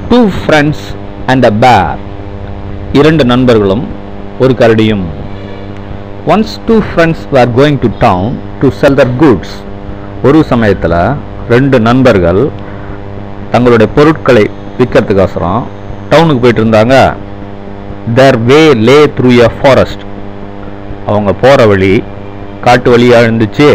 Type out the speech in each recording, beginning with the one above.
two friends and அ பேர் இரண்டு நண்பர்களும் ஒரு கரடியும் once two friends were going to town to sell their goods ஒரு சமயத்தில் ரெண்டு நண்பர்கள் தங்களுடைய பொருட்களை விற்கிறதுக்கோசரம் டவுனுக்கு போயிட்டு இருந்தாங்க தேர் வே லே த்ரூ எ ஃபாரஸ்ட் அவங்க போகிற வழி காட்டு வழியாக இருந்துச்சு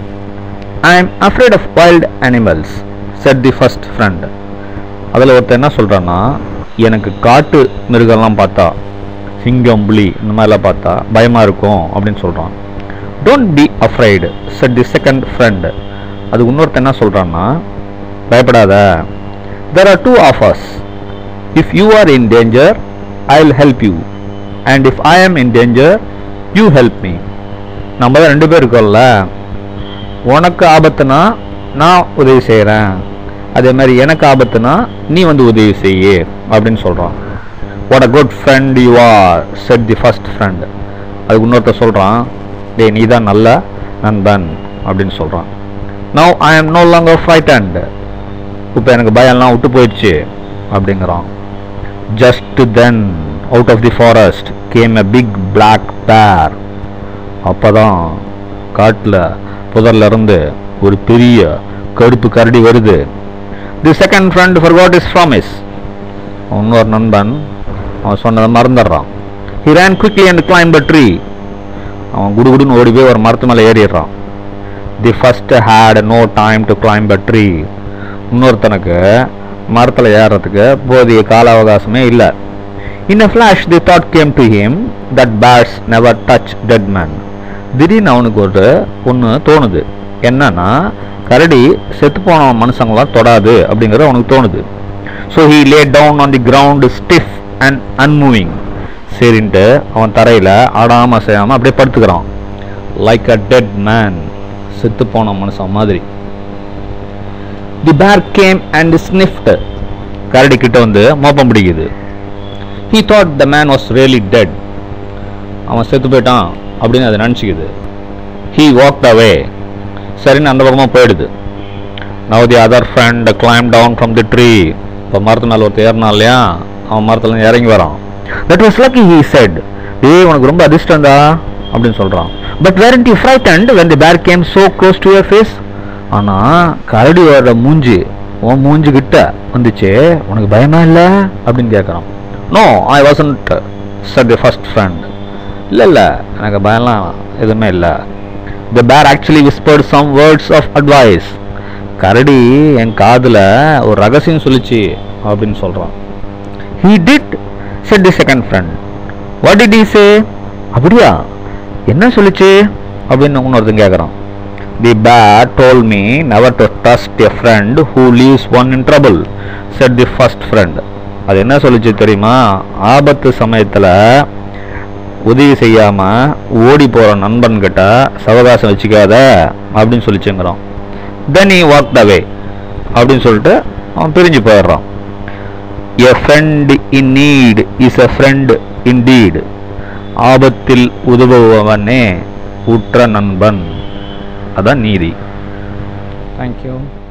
I am afraid of wild animals said the first friend அதில் ஒருத்தர் என்ன சொல்கிறான்னா எனக்கு காட்டு மிருகம்லாம் பார்த்தா சிங்கம் புலி இந்த மாதிரிலாம் பார்த்தா பயமாக இருக்கும் அப்படின்னு சொல்கிறான் don't be afraid said the second friend அது இன்னொருத்தர் என்ன சொல்கிறான்னா பயப்படாத there are two offers if you are in danger I will help you and if I am in danger you help me நம்ம தான் ரெண்டு பேர் இருக்கோம்ல உனக்கு ஆபத்துனா நான் உதவி செய்கிறேன் அதே மாதிரி எனக்கு ஆபத்துனா நீ வந்து உதவி செய்யு அப்படின்னு சொல்கிறான் what a good friend you are said the first friend அதுக்கு இன்னொருத்தர் சொல்கிறான் டேய் நீ தான் நல்ல நண்பன் அப்படின்னு சொல்கிறான் now I am no longer frightened இப்போ எனக்கு பயம்லாம் விட்டு போயிடுச்சு அப்படிங்கிறான் just then out of the forest came a big black bear அப்போ தான் காட்டில் புதர்ல இருந்து ஒரு பெரிய கருப்பு கரடி வருது the second friend for what is promise இன்னொரு நண்பன் அவன் சொன்னதை மறந்துடுறான் he ran quickly and climbed a tree அவன் குடுகுடுன்னு ஓடி போய் ஒரு மரத்து மேலே ஏறிடுறான் the first had no time to climb a tree இன்னொருத்தனுக்கு மரத்தில் ஏறுறதுக்கு போதிய கால அவகாசமே இல்லை in a flash the thought came to him that bears never touch dead man திடீர்னு அவனுக்கு ஒரு ஒன்று தோணுது என்னன்னா கரடி செத்து போன மனுஷங்களாம் தொடாது அப்படிங்கிறது அவனுக்கு தோணுது so he lay down on the ground stiff and unmoving சரின்ட்டு அவன் தரையில் ஆடாமல் அசையாமல் அப்படியே படுத்துக்கிறான் லைக் அ டெட் மேன் செத்து போன மனுஷன் மாதிரி தி பேர் கேம் அண்ட் ஸ்னிஃப்ட் கரடி கிட்ட வந்து மோப்பம் பிடிக்குது he thought the man was really dead அவன் செத்து போயிட்டான் அப்படின்னு அதை நினச்சிக்குது ஹீ வாக்ட் அவே சரின்னு அந்த பக்கமாக போயிடுது now the other friend climb down from the tree இப்போ மரத்து மேலே ஒருத்தர் ஏறினான் இல்லையா அவன் மரத்துல இறங்கி வரான் that was lucky he said ஏய் உனக்கு ரொம்ப அதிர்ஷ்டம்டா அப்படின்னு சொல்கிறான் but weren't you frightened when the bear came so close to your face ஆனால் கரடியோட மூஞ்சி உன் மூஞ்சி கிட்ட வந்துச்சு உனக்கு பயமா இல்லை அப்படின்னு கேட்குறான் no I wasn't said the first friend இல்லை இல்லை எனக்கு பயம்லாம் எதுவுமே இல்லை the bear actually whispered some words of advice கரடி என் காதில் ஒரு ரகசியம் சொல்லிச்சு அப்படின்னு சொல்கிறான் he did said the second friend what did he say அப்படியா என்ன சொல்லுச்சு அப்படின்னு இன்னொருத்தன் கேட்குறான் the bear told me never to trust a friend who leaves one in trouble said the first friend அது என்ன சொல்லுச்சு தெரியுமா ஆபத்து சமயத்தில் உதவி செய்யாமல் ஓடி போகிற நண்பன்கிட்ட சவகாசம் வச்சுக்காத அப்படின்னு சொல்லிச்சுங்கிறான் தென் he walked away அப்படின்னு சொல்லிட்டு அவன் பிரிஞ்சு போயிடுறான் a friend in need is a friend in deed ஆபத்தில் உதவுபவனே உற்ற நண்பன் அதான் நீதி தேங்க்யூ